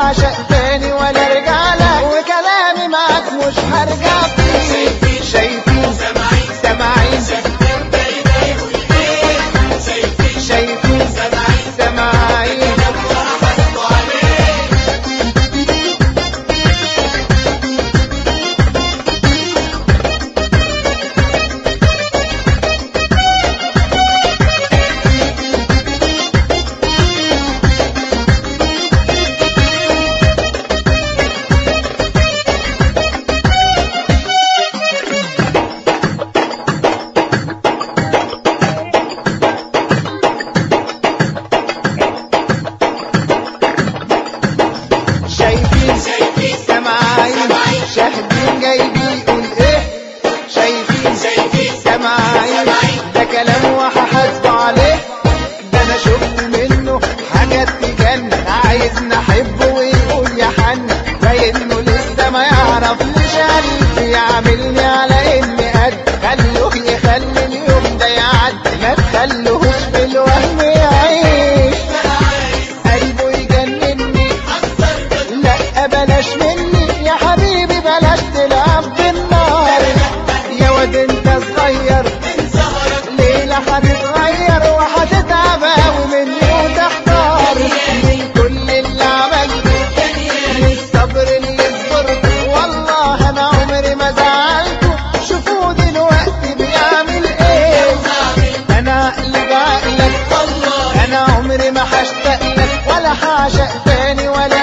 حاشق تاني ولا ارجع لك وكلامي معاك مش هرجع فيه شايفين سامعين شايفين سامعين شايفين سامعين شاهدين جاي بيقول ايه شايفين سامعين ده كلام وهحاسبه عليه ده انا شفت منه حاجات تجنن عايز نحبه ويقول يا حن باينه لسه ما يعرفنيش قلبي يعاملني على اني قد خلوه يخلي اليوم ده يعدي ما تخلوهوش في الوهم يعيش قلبه يجنني لا بلاش مني يا حبيبي بلاش تلعب بالنار يا واد انت صغير ليلة هتتغير وهتتعب اوي مني وتحتار من كل اللي عملته من الصبر اللي صبرته والله انا عمري ما زعلته شوفوا دلوقتي بيعمل ايه انا عقلي بعقلك انا عمري ما هشتاق لك ولا هعشق تاني ولا